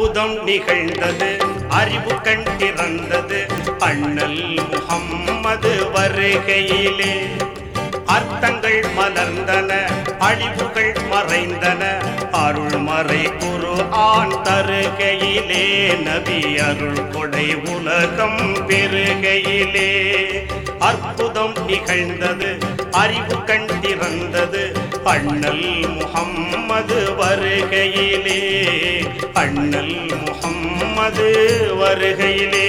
அற்புதம் நிகழ்ந்தது அறிவு கண் திறந்தது அண்ணல் முகம்மது வருகையிலே அர்த்தங்கள் மலர்ந்தன அழிவுகள் மறைந்தன அருள்மறை குரு ஆண் தருகையிலே நபி அருள் கொடை உலகம் பெருகையிலே அற்புதம் நிகழ்ந்தது அறிவு கண் திறந்தது அண்ணல் முகம்மது வருகையிலே அண்ணல் முகம்மது வருகையிலே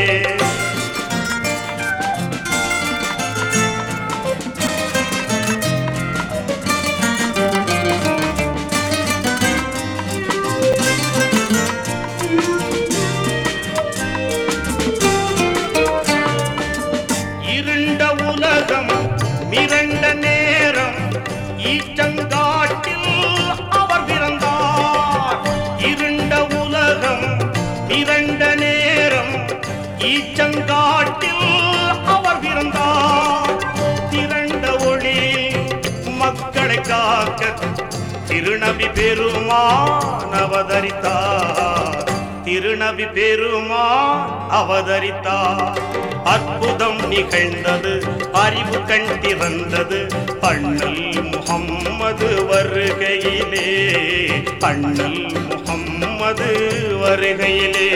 இருண்ட உலகம் மிரண்ட நேரம் ஈச்சங்காட்டில் அவர் பிறந்தார் இருண்ட உலகம் மிரண்ட நேரம் ஈச்சங்காட்டில் அவர் பிறந்தார் திரண்ட ஒளி மக்களை காக்க திருநபி பெருமான் அவதரித்தார் திருநபி பெருமான் அவதரித்தார் அற்புதம் நிகழ்ந்தது அறிவு கண் திறந்தது அண்ணல் முகம்மது வருகையிலே அண்ணல் முகம்மது வருகையிலே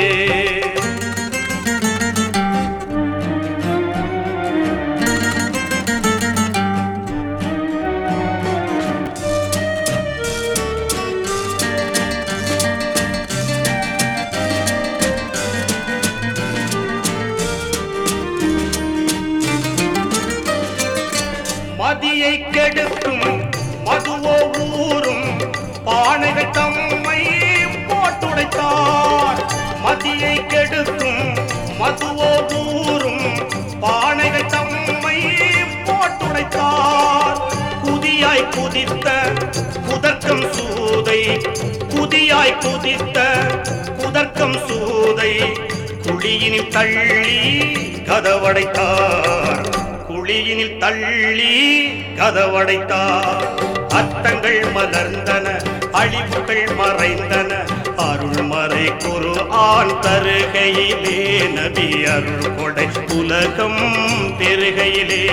மதியை கெடுக்கும் மதுவோ ஊரும் பானைகள் தம்மை போட்டுடைத்தார் மதியை கெடுக்கும் மதுவோ ஊரும் பானைகள் தம்மை போட்டுடைத்தார் குதியாய் குதித்த குதர்க்கம் சூதை குதியாய் குதித்த குதர்க்கம் சூதை குழியினில் தள்ளி கதவடைத்தார் குழியினில் தள்ளி கதவடைத்தார் அர்த்தங்கள் மலர்ந்தன அழிவுகள் மறைந்தன அருள்மறை குரு ஆண் தருகையிலே நபி அருள் கொடை உலகம் பெருகையிலே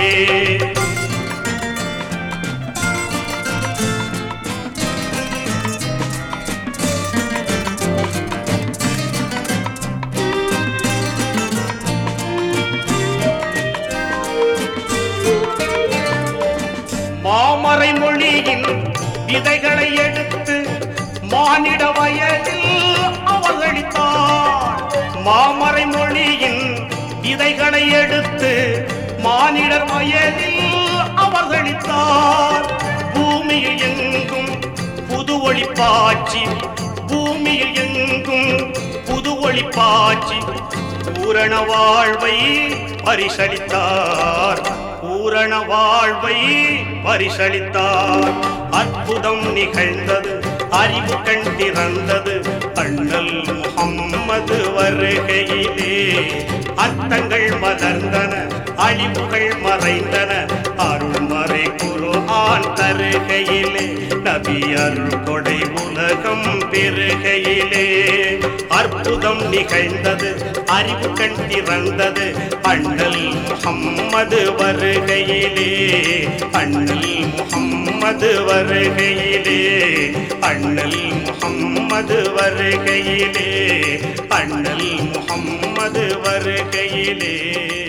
மாமறை மொழியின் விதைகளை எடுத்து மானிட வயதில் அவர்களித்தார் மாமறை மொழியின் விதைகளை எடுத்து மானிடர் வயதில் அவர்களித்தார் பூமியில் எங்கும் புது ஒளி பாய்ச்சி பூமியில் எங்கும் புது ஒளி பாய்ச்சி பூரண வாழ்வை பரிசளித்தார் பூரண வாழ்வை பரிசளித்தார் அற்புதம் நிகழ்ந்தது அறிவு கண் திறந்தது அண்ணல் முகம்மது வருகையிலே அர்த்தங்கள் மலர்ந்தன அழிவுகள் மறைந்தன அருள்மறை குரு ஆண் தருகையிலே நபி அருள் கொடை உலகம் பெருகையிலே அற்புதம் நிகழ்ந்தது அறிவு கண் திறந்தது அண்ணல் முகம்மது வருகையிலே அண்ணல் முகம்மது வருகையிலே அண்ணல் முகம்மது வருகையிலே அண்ணல் முகம்மது வருகையிலே